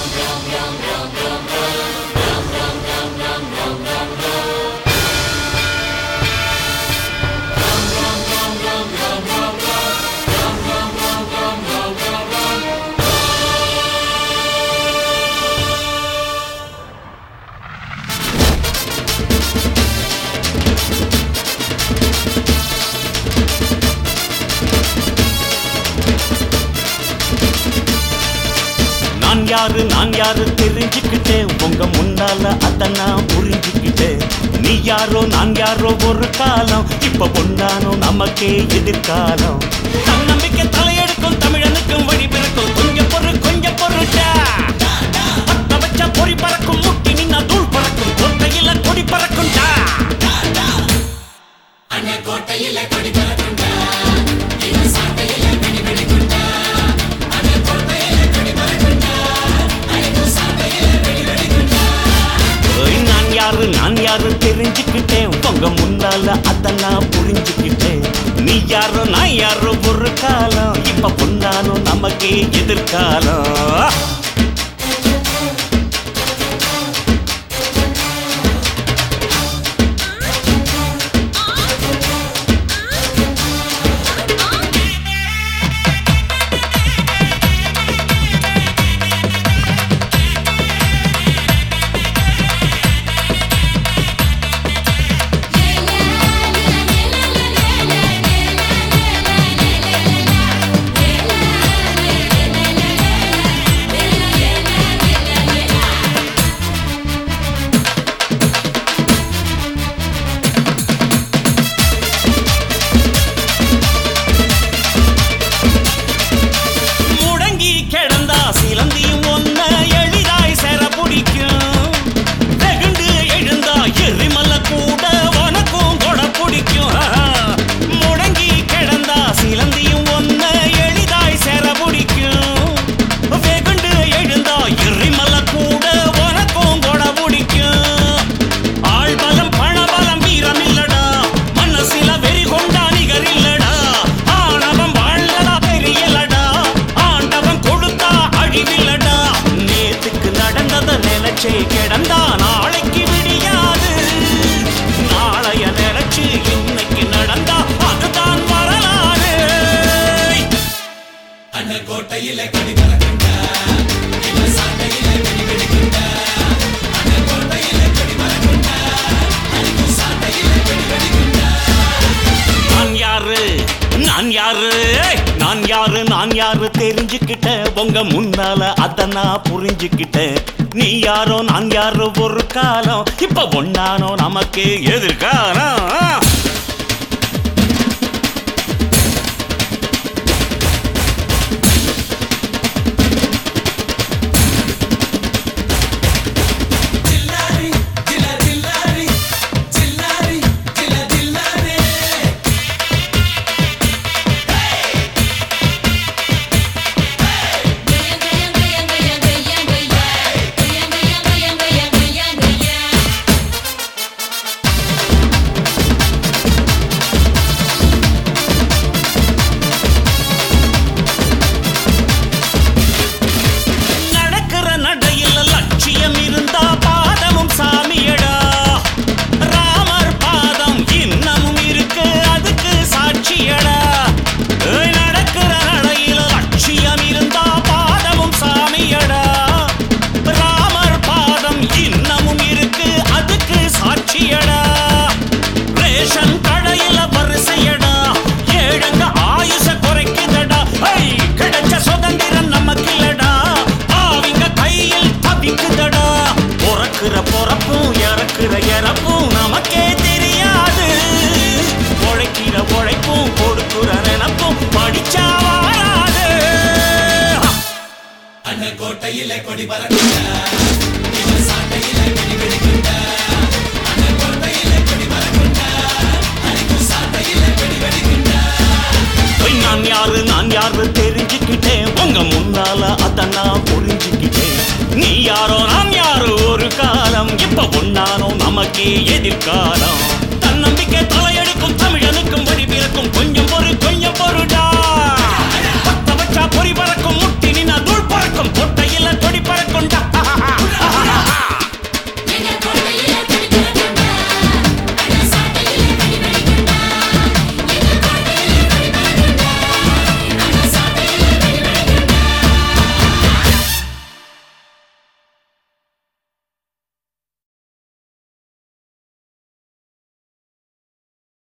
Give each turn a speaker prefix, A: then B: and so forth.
A: நான் யாரு நான் யாரு தெரிஞ்சுக்கிட்டேன் உங்க முன்னால அத நான் புரிஞ்சுக்கிட்டேன் நீ யாரோ நான் யாரோ ஒரு காலம் இப்ப பொன்னானோ நமக்கே எதிர்காலம் தன்னம்பிக்கை தலையெடுக்கும் தமிழனுக்கும் வழி பிறக்கும் கொஞ்சம் பொறு கொஞ்சம் பொருட்டா பத்த வச்ச பொறி பறக்கும் முட்டி நின்னா தூள் பறக்கும் கொட்டையில கொடி பறக்கும்டா ஓய், நான் யாரு நான் யாரு தெரிஞ்சுக்கிட்டேன் உங்க முன்னால அத நான் புரிஞ்சுக்கிட்டேன் நீ யாரோ நான் யாரோ ஒரு காலம் இப்ப பொன்னானோ நமக்கே எதிர்காலம் முடங்கி கிடந்தா சிலந்தியும் ஒன்ன எளிதாய் செர பிடிக்கும் வெகுண்டு எழுந்தா எரிமல கூட உனக்கும் கொட பிடிக்கும் முடங்கி கிடந்தா சிலந்தியும் ஒன்ன எளிதாய் செர பிடிக்கும் வெகுண்டு எழுந்தா எரிமல கூட உனக்கும் கொட பிடிக்கும் ஆள் பலம் பணபலம் வீரம் இல்லடா மனசில வெறி கொண்டா நிகர் இல்லடா ஆணவம் வாழ்ந்தடா பெரியலடா ஆண்டவன் கொடுத்தா அழிவில்லடா நேத்துக்கு நடந்தத நினைச்சே கிடந்தா நாளைக்கு விடியாது நாளைய நினைச்சு இன்னைக்கு நடந்தா அதுதான் வரலாறு நான் யாரு நான் யாரு நான் யாரு நான் யாரு தெரிஞ்சுக்கிட்ட உங்க முன்னால அத நான் புரிஞ்சுக்கிட்டேன் நீ யாரோ நான் யாரோ ஒரு காலம் இப்ப ஒன்னானோ நமக்கு எதிர்காலம் நடக்கிற நடையில லட்சியம் இருந்தா பாதமும் சாமியடா ராமர் பாதம் இன்னமும் இருக்கு அதுக்கு சாட்சியடா ஏய், நடக்கிற நடையில லட்சியம் இருந்தா பாதமும் சாமியடா ராமர் பாதம் இன்னமும் இருக்கு அதுக்கு சாட்சியடா ரேஷன் கடையில வரிசையடா ஏழங்க ஆயுச குறைக்குதடா ஐ கிடைச்ச சுதந்திரம் நமக்கு இல்லடா ஆவிங்க கையில் தவிக்குதடா பொறக்குற பொறப்பும் இறக்குற இறப்பும் நமக்கே தெரியாது உழைக்கிற உழைப்பும் கொடுக்குற நினப்பும் படிச்சா வாராது போய் நான் யாரு நான் யாரு தெரிஞ்சுக்கிட்டேன் உங்க முன்னால அத நான் புரிஞ்சுக்கிட்டேன் நீ யாரோ நான் யாரோ ஒரு காலம் இப்ப ஒன்னானோ நமக்கே எதிர்காலம்